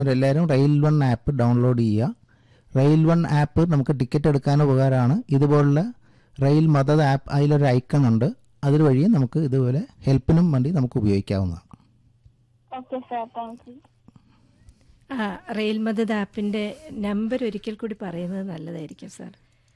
എല്ലാവരും rail one app download ചെയ്യുക rail one app നമുക്ക് ടിക്കറ്റ് എടുക്കാൻ ഉപകാരമാണ് ഇതുപോലുള്ള റെയിൽ മദത് ആപ്പ് അതിലൊരു ഐക്കൺ ഉണ്ട് അതുവഴി നമുക്ക് ഇതുപോലെ ഹെൽപ്പിനും വേണ്ടി നമുക്ക് ഉപയോഗിക്കാവുന്നതാണ് ഓക്കെ സാർ താങ്ക് യു ആ റെയിൽ മദത് ആപ്പിന്റെ നമ്പർ ഒരിക്കൽ കൂടി പറയുന്നത് നല്ലതായിരിക്കും sir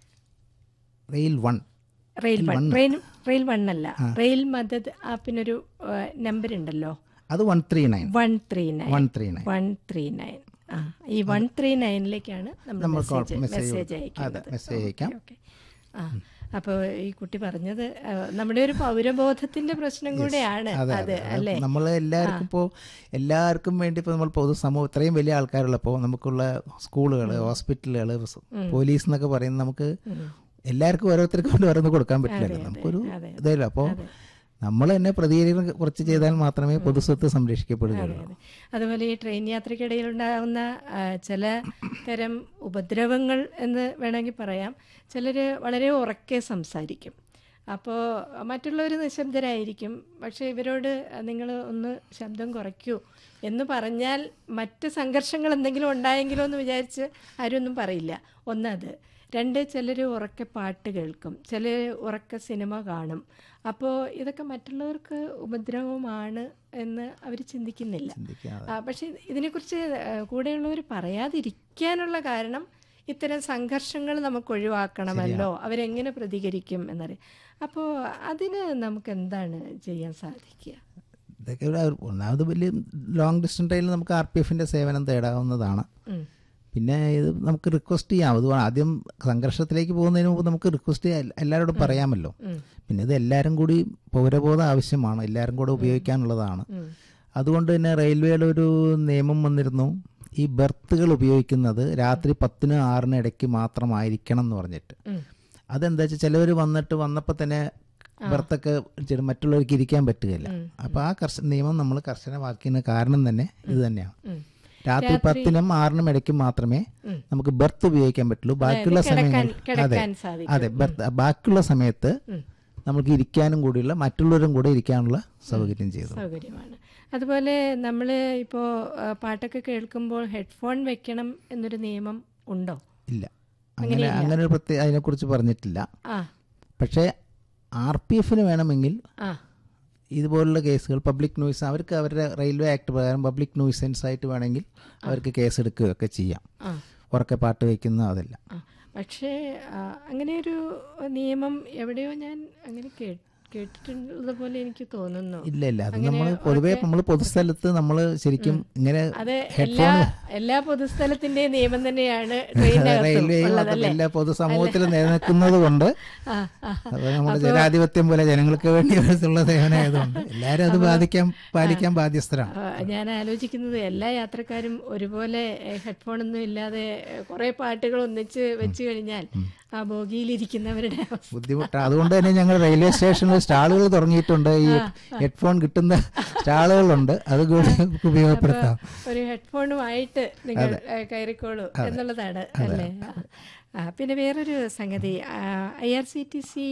rail one rail one rail rail one അല്ല റെയിൽ മദത് ആപ്പിനൊരു നമ്പർ ഉണ്ടല്ലോ അത് one three nine one three nine one three nine one three nine ആ ഈ വൺ ത്രീ നയനിലേക്കാണ് നമ്മൾ നമ്മൾ മെസ്സേജ് മെസ്സേജ് മെസ്സേജ് അതെ അയക്കുന്നത് മെസ്സേജ് അയക്കാം ഓക്കെ ആ അപ്പോൾ ഈ കുട്ടി പറഞ്ഞത് ആ, നമ്മുടെ ഒരു പൗരബോധത്തിന്റെ പ്രശ്നം കൂടെയാണ് അതെ അത് അതെ അല്ലേ നമ്മൾ എല്ലാവർക്കും ഇപ്പോൾ എല്ലാവർക്കും വേണ്ടി ഇപ്പോൾ നമ്മൾ പൊതുസമൂഹം ഇത്രയും വലിയ ആൾക്കാരുള്ളപ്പോൾ നമുക്കുള്ള സ്കൂളുകൾ ഹോസ്പിറ്റലുകൾ പോലീസ് എന്നൊക്കെ പറയുന്നത് നമുക്ക് എല്ലാവർക്കും ഓരോരുത്തർക്കും വേണ്ടി ഓരോന്ന് കൊടുക്കാൻ പറ്റില്ലല്ലോ നമുക്കൊരു അതെ, ഇതല്ലോ അപ്പോൾ നമ്മൾ തന്നെ പ്രതികരിക്കുന്ന കുറച്ച് ചെയ്താൽ മാത്രമേ പൊതുസ്വത്ത് സംരക്ഷിക്കപ്പെടുകയുള്ളൂ അതെ. അതുപോലെ ഈ ട്രെയിൻ യാത്രക്കിടയിൽ ഉണ്ടാകുന്ന ആ, ചില തരം ഉപദ്രവങ്ങൾ എന്ന് വേണമെങ്കിൽ പറയാം ചിലർ വളരെ ഉറക്കെ സംസാരിക്കും അപ്പോൾ മറ്റുള്ളവർ നിശബ്ദരായിരിക്കും പക്ഷേ ഇവരോട് നിങ്ങൾ ഒന്ന് ശബ്ദം കുറയ്ക്കൂ എന്ന് പറഞ്ഞാൽ മറ്റ് സംഘർഷങ്ങൾ എന്തെങ്കിലും ഉണ്ടായെങ്കിലോ എന്ന് വിചാരിച്ച് ആരും ഒന്നും പറയില്ല ഒന്നത് രണ്ട് ചിലർ ഉറക്കെ പാട്ട് കേൾക്കും ചിലർ ഉറക്കെ സിനിമ കാണും അപ്പോൾ ഇതൊക്കെ മറ്റുള്ളവർക്ക് ഉപദ്രവമാണ് എന്ന് അവർ ചിന്തിക്കുന്നില്ല ചിന്തിക്കാതെ ആ, പക്ഷേ ഇതിനെക്കുറിച്ച് ആ, കൂടെയുള്ളവർ പറയാതിരിക്കാനുള്ള കാരണം ഇത്തരം സംഘർഷങ്ങൾ നമുക്ക് ഒഴിവാക്കണമല്ലോ അവരെങ്ങനെ പ്രതികരിക്കും എന്നറിയാം അപ്പോൾ അതിന് നമുക്ക് എന്താണ് ചെയ്യാൻ സാധിക്കുക ഇതൊക്കെ ഒരു- ഒന്നാമത് വലിയ ലോങ് ഡിസ്റ്റൻസ് ട്രെയിനിൽ നമുക്ക് ആർ പി എഫിൻ്റെ സേവനം തേടാവുന്നതാണ് ഉം. പിന്നെ ഇത് നമുക്ക് റിക്വസ്റ്റ് ചെയ്യാം അത് ആദ്യം സംഘർഷത്തിലേക്ക് പോകുന്നതിന് മുമ്പ് നമുക്ക് റിക്വസ്റ്റ് ചെയ്യാം എല്ലാവരോടും പറയാമല്ലോ പിന്നെ ഇത് എല്ലാവരും കൂടി പൗരബോധം ആവശ്യമാണ് എല്ലാവരും കൂടെ ഉപയോഗിക്കാനുള്ളതാണ് അതുകൊണ്ട് തന്നെ റെയിൽവേയുടെ ഒരു നിയമം വന്നിരുന്നു ഈ ബർത്തുകൾ ഉപയോഗിക്കുന്നത് രാത്രി പത്തിനും ആറിനും ഇടയ്ക്ക് മാത്രമായിരിക്കണം എന്ന് പറഞ്ഞിട്ട് ഉം. അതെന്താ വെച്ചാൽ ചിലവർ വന്നിട്ട് വന്നപ്പോൾ തന്നെ ബർത്തൊക്കെ ഇച്ചിരി മറ്റുള്ളവർക്ക് ഇരിക്കാൻ പറ്റുകയില്ല അപ്പോൾ ആ കർശ നിയമം നമ്മൾ കർശനമാക്കിയതിന് കാരണം തന്നെ ഇത് തന്നെയാണ് ഉം. രാത്രി പത്തിനും ആറിനും ഇടയ്ക്ക് മാത്രമേ നമുക്ക് ബർത്ത് ഉപയോഗിക്കാൻ പറ്റുള്ളൂ ബാക്കിയുള്ള സമയങ്ങളിൽ അതെ കിടക്കാൻ സാധിക്കും അതെ ബർത്ത് ബാക്കിയുള്ള സമയത്ത് നമുക്ക് ഇരിക്കാനും കൂടിയുള്ള മറ്റുള്ളവരും കൂടെ ഇരിക്കാനുള്ള സൗകര്യം ചെയ്തു സൗകര്യമാണ് അതുപോലെ നമ്മൾ ഇപ്പോൾ പാട്ടൊക്കെ കേൾക്കുമ്പോൾ ഹെഡ്ഫോൺ വെക്കണം എന്നൊരു നിയമം ഉണ്ടോ ഇല്ല അങ്ങനെ അങ്ങനെ ഒരു പ്രത്യേക അതിനെക്കുറിച്ച് പറഞ്ഞിട്ടില്ല ആ പക്ഷേ ആർ പി എഫിന് വേണമെങ്കിൽ ആ ഇതുപോലുള്ള കേസുകൾ പബ്ലിക് നോയ്സ് അവർക്ക് അവരുടെ റെയിൽവേ ആക്ട് പ്രകാരം പബ്ലിക് നോയ്സൻസ് ആയിട്ട് വേണമെങ്കിൽ അവർക്ക് കേസ് എടുക്കുകയൊക്കെ ചെയ്യാം ആ ഉറക്കെ പാട്ട് വയ്ക്കുന്ന അതല്ല ആ പക്ഷേ ആ, അങ്ങനെ ഒരു നിയമം എവിടെയോ ഞാൻ അങ്ങനെ കേ- കേട്ടിട്ടുള്ളത് പോലെ എനിക്ക് തോന്നുന്നു ഇല്ല ഇല്ല അത് നമ്മൾ പൊതുവേ നമ്മൾ പൊതുസ്ഥലത്ത് നമ്മൾ ശരിക്കും ഇങ്ങനെ അത് എല്ലാ എല്ലാ പൊതുസ്ഥലത്തിന്റെയും നിയമം തന്നെയാണ് ട്രെയിനകത്തും റെയിൽവേ ഉള്ളതല്ലേ എല്ലാ പൊതുസമൂഹത്തിൽ നിലനിൽക്കുന്നത് കൊണ്ട് ആ ആ അത് നമ്മുടെ ജനാധിപത്യം പോലെ ജനങ്ങൾക്ക് വേണ്ടി ഉള്ള സേവനമായതുകൊണ്ട് എല്ലാവരും അത് ബാധിക്കാൻ പാലിക്കാൻ ബാധ്യസ്ഥരാണ് ആ, ഞാൻ ആലോചിക്കുന്നത് എല്ലാ യാത്രക്കാരും ഒരുപോലെ ഹെഡ്ഫോൺ ഒന്നും ഇല്ലാതെ കുറെ പാട്ടുകൾ ഒന്നിച്ച് വെച്ച് കഴിഞ്ഞാൽ ആ ബോഗിയിലിരിക്കുന്നവരുടെ അവസ്ഥ ബുദ്ധിമുട്ടാണ് അതുകൊണ്ട് തന്നെ ഞങ്ങൾ റെയിൽവേ സ്റ്റേഷനിൽ സ്റ്റാളുകൾ തുടങ്ങിയിട്ടുണ്ട് ഈ ഹെഡ്ഫോൺ കിട്ടുന്ന സ്റ്റാളുകളുണ്ട് അത് കൂടി നമുക്ക് ഉപയോഗപ്പെടുത്താം ഒരു ഹെഡ്ഫോണുമായിട്ട് നിങ്ങൾ ഏ, കയറിക്കോളൂ എന്നുള്ളതാണ് അല്ലേ ആ, പിന്നെ വേറൊരു സംഗതി I R C T C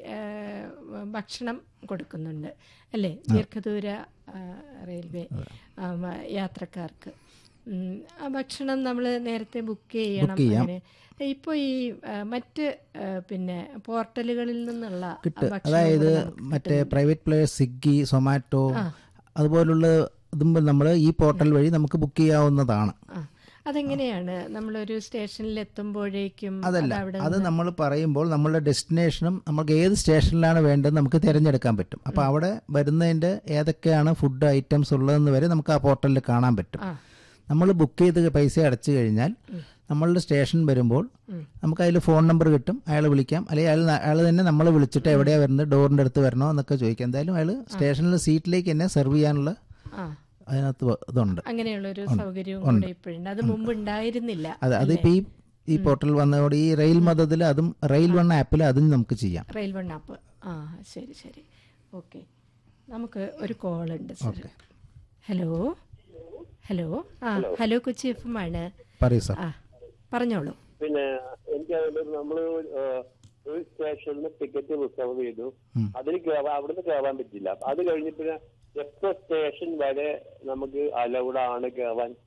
ഭക്ഷണം കൊടുക്കുന്നുണ്ട് അല്ലേ ദീർഘദൂര ആ, റെയിൽവേ ആ, മ- യാത്രക്കാർക്ക് ഉം, ആ ഭക്ഷണം നമ്മൾ നേരത്തെ ബുക്ക് ചെയ്യണം അങ്ങനെ ഇപ്പോൾ ഈ ആ, മറ്റ് ആ, പിന്നെ പോർട്ടലുകളിൽ നിന്നുള്ള കിട്ടും ഭക്ഷണം അതായത് കൂടെ നമുക്ക് മറ്റേ പ്രൈവറ്റ് പ്ലേയേഴ്സ് സ്വിഗ്ഗി സൊമാറ്റോ അതുപോലുള്ള ഇതും നമ്മൾ ഈ പോർട്ടൽ വഴി നമുക്ക് ബുക്ക് ചെയ്യാവുന്നതാണ് ആ അതെങ്ങനെയാണ് നമ്മളൊരു സ്റ്റേഷനിൽ എത്തുമ്പോഴേക്കും അതല്ല അത് അവിടെ അത് നമ്മൾ പറയുമ്പോൾ നമ്മളുടെ ഡെസ്റ്റിനേഷനും നമുക്ക് ഏത് സ്റ്റേഷനിലാണ് വേണ്ടത് നമുക്ക് തിരഞ്ഞെടുക്കാൻ പറ്റും അപ്പോൾ അവിടെ വരുന്നതിൻ്റെ ഏതൊക്കെയാണ് ഫുഡ് ഐറ്റംസ് ഉള്ളതെന്ന് വരെ നമുക്ക് ആ പോർട്ടലിൽ കാണാൻ പറ്റും ആ. നമ്മൾ ബുക്ക് ചെയ്ത് പൈസ അടച്ചു കഴിഞ്ഞാൽ നമ്മളുടെ സ്റ്റേഷൻ വരുമ്പോൾ നമുക്ക് അതിൽ ഫോൺ നമ്പർ കിട്ടും അയാൾ വിളിക്കാം അല്ലെങ്കിൽ അയാൾ അയാൾ തന്നെ നമ്മളെ വിളിച്ചിട്ട് എവിടെയാണ് വരുന്നത് ഡോറിൻ്റെ അടുത്ത് വരണോ എന്നൊക്കെ ചോദിക്കാം എന്തായാലും അയാൾ സ്റ്റേഷനിൽ സീറ്റിലേക്ക് തന്നെ സെർവ് ചെയ്യാനുള്ള ആ അതിനകത്ത് വ- ഇതുണ്ട് അങ്ങനെയുള്ള ഒരു സൗകര്യവും കൂടെ ഇപ്പോഴുണ്ട് അത് മുമ്പ് ഉണ്ടായിരുന്നില്ല അത് അതിപ്പോൾ ഈ ഈ പോർട്ടൽ വന്നതോടെ ഈ റെയിൽ മതത്തിൽ അതും റെയിൽ വൺ ആപ്പിൽ അതും നമുക്ക് ചെയ്യാം റെയിൽ വൺ ആപ്പ് ആ ശരി ശരി ഓക്കെ നമുക്ക് ഒരു കോൾ ഉണ്ട് സർ ഹലോ ഹലോ ആ ഹലോ കൊച്ചി എഫ് എം ആണ് പറയൂ സാർ ആ പറഞ്ഞോളൂ പിന്നെ എനിക്ക് അതുകൊണ്ട് നമ്മള് ഏഹ്, ഒരു സ്റ്റേഷനിൽ ടിക്കറ്റ് റിസർവ് ചെയ്തു അതിന് കയറാൻ അവിടുന്ന് കയറാൻ പറ്റില്ല അത് കഴിഞ്ഞ് പിന്നെ എപ്പോ സ്റ്റേഷൻ വരെ നമുക്ക് അലൗഡ് ആണ് കയറാൻ